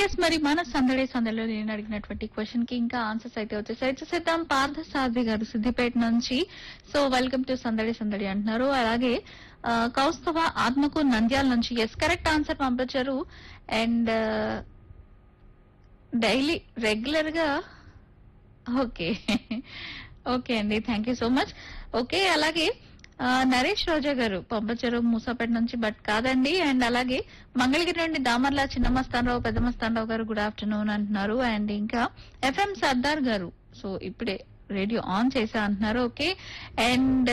yes మరి మన సందడి సందడిలో నేను అడిగినటువంటి క్వశ్చన్ కి ఇంకా ఆన్సర్స్ అయితే వచ్చేసాయి చూసేద్దాం పార్థ సారథి గారు సిద్దిపేట నుంచి సో వెల్కమ్ టు సందడి సందడి అంటున్నారు అలాగే ఆ, కౌస్తవ ఆత్మకు నంద్యాల నుంచి ఎస్ కరెక్ట్ ఆన్సర్ పంపించారు అండ్ డైలీ రెగ్యులర్ గా ఓకే ఓకే అండి thank you so much okay అలాగే ఆ, నరేష్ రోజా గారు పంపించారు మూసాపేట నుంచి బట్ కాదండి అండ్ అలాగే మంగళగిరి నుండి దామర్ల చిన్నమస్తానరావు పెద్దమస్తానరావు గారు గుడ్ ఆఫ్టర్నూన్ అంటున్నారు అండ్ ఇంకా ఎఫ్ఎం సర్దార్ గారు సో ఇప్పుడే రేడియో ఆన్ చేసా అంటున్నారు ఓకే అండ్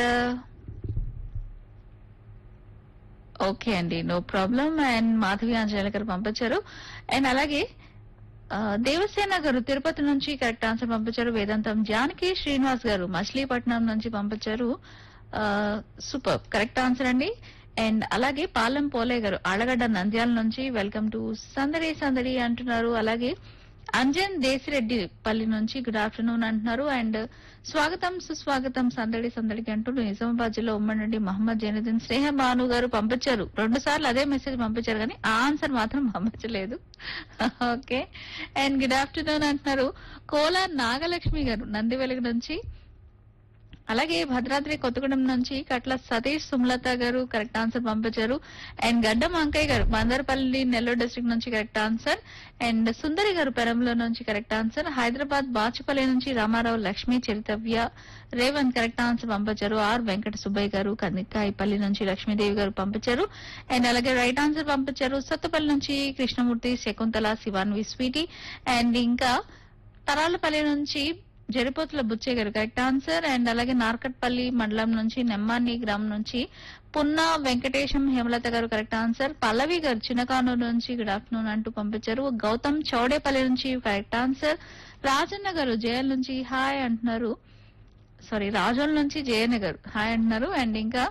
ఓకే అండి no problem and Madhavi Anjaneyulu గారు పంపించారు అండ్ అలాగే ఆ, దేవసేన గారు తిరుపతి నుంచి కరెక్ట్ ఆన్సర్ పంపించారు వేదాంతం జానకి శ్రీనివాస్ గారు మచిలీపట్నం నుంచి పంపించారు సూపర్ కరెక్ట్ ఆన్సర్ అండి అండ్ అలాగే పాలెం పోలే గారు ఆళ్ళగడ్డ నంద్యాల నుంచి వెల్కమ్ టు సందడి సందడి అంటున్నారు అలాగే అంజన్ దేశిరెడ్డి పల్లి నుంచి గుడ్ ఆఫ్టర్నూన్ అంటున్నారు అండ్ స్వాగతం సుస్వాగతం సందడి సందడికి అంటూ నిజామాబాద్ జిల్లా ఉమ్మడి నుండి మహమ్మద్ జైనుద్దీన్ స్నేహ భాను గారు పంపించారు రెండు సార్లు అదే మెసేజ్ పంపించారు కానీ ఆ ఆన్సర్ మాత్రం పంపించలేదు ఓకే అండ్ గుడ్ ఆఫ్టర్నూన్ అంటున్నారు కోలార్ నాగలక్ష్మి గారు నంది వెలుగు నుంచి అలాగే భద్రాద్రి కొత్తగూడెం నుంచి కట్ల సతీష్ సుమలత గారు కరెక్ట్ ఆన్సర్ పంపించారు అండ్ గడ్డం అంకయ్య గారు బందర్పల్లి నెల్లూరు డిస్ట్రిక్ట్ నుంచి correct answer and Sundari garu పెరంలో నుంచి కరెక్ట్ ఆన్సర్ హైదరాబాద్ బాచుపల్లి నుంచి రామారావు లక్ష్మి చరితవ్య రేవంత్ కరెక్ట్ ఆన్సర్ పంపించారు ఆర్ వెంకట సుబ్బయ్య గారు కనికాయపల్లి నుంచి లక్ష్మీదేవి గారు పంపించారు అండ్ అలాగే రైట్ ఆన్సర్ పంపించారు సత్తపల్లి నుంచి కృష్ణమూర్తి శకుంతల శివాన్వి స్వీటీ అండ్ ఇంకా తరాలపల్లి నుంచి జరిపోతుల బుచ్చయ్య గారు కరెక్ట్ ఆన్సర్ అండ్ అలాగే నార్కట్పల్లి మండలం నుంచి నెమ్మాని గ్రామం నుంచి పున్నా వెంకటేశం హేమలత గారు కరెక్ట్ ఆన్సర్ పల్లవి గారు చిన్నకానూరు నుంచి గుడ్ ఆఫ్టర్నూన్ అంటూ పంపించారు గౌతమ్ చౌడేపల్లి నుంచి కరెక్ట్ ఆన్సర్ రాజన్న గారు జయల్ నుంచి హాయ్ అంటున్నారు సారీ రాజోల్ నుంచి జయన్న గారు హాయ్ అంటున్నారు అండ్ ఇంకా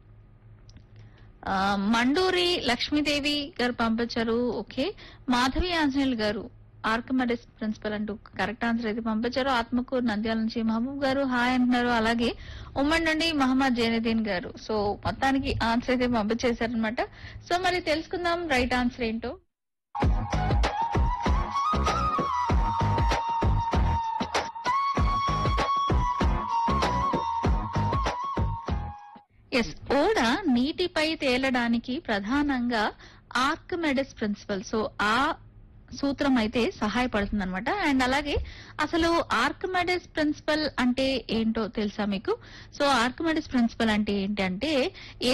ఆ, మండూరి లక్ష్మీదేవి గారు పంపించారు ఓకే మాధవి ఆంజనేయులు గారు ఆర్కమెడిస్ ప్రిన్సిపల్ అంటూ కరెక్ట్ ఆన్సర్ అయితే పంపించారు ఆత్మకూరు నంద్యాల నుంచి మహబూబ్ గారు హాయ్ అంటున్నారు అలాగే ఉమ్మడి నుండి మహమ్మద్ జైనుద్దీన్ గారు సో మొత్తానికి ఆన్సర్ అయితే పంపించేశారనమాట సో మరి తెలుసుకుందాం రైట్ ఆన్సర్ ఏంటో ఎస్ ఓడ నీటిపై తేలడానికి ప్రధానంగా ఆర్కిమెడిస్ ప్రిన్సిపల్ సో ఆ సూత్రం అయితే సహాయపడుతుంది అనమాట అండ్ అలాగే అసలు ఆర్కిమెడిస్ ప్రిన్సిపల్ అంటే ఏంటో తెలుసా మీకు సో ఆర్కిమెడిస్ ప్రిన్సిపల్ అంటే ఏంటంటే ఏ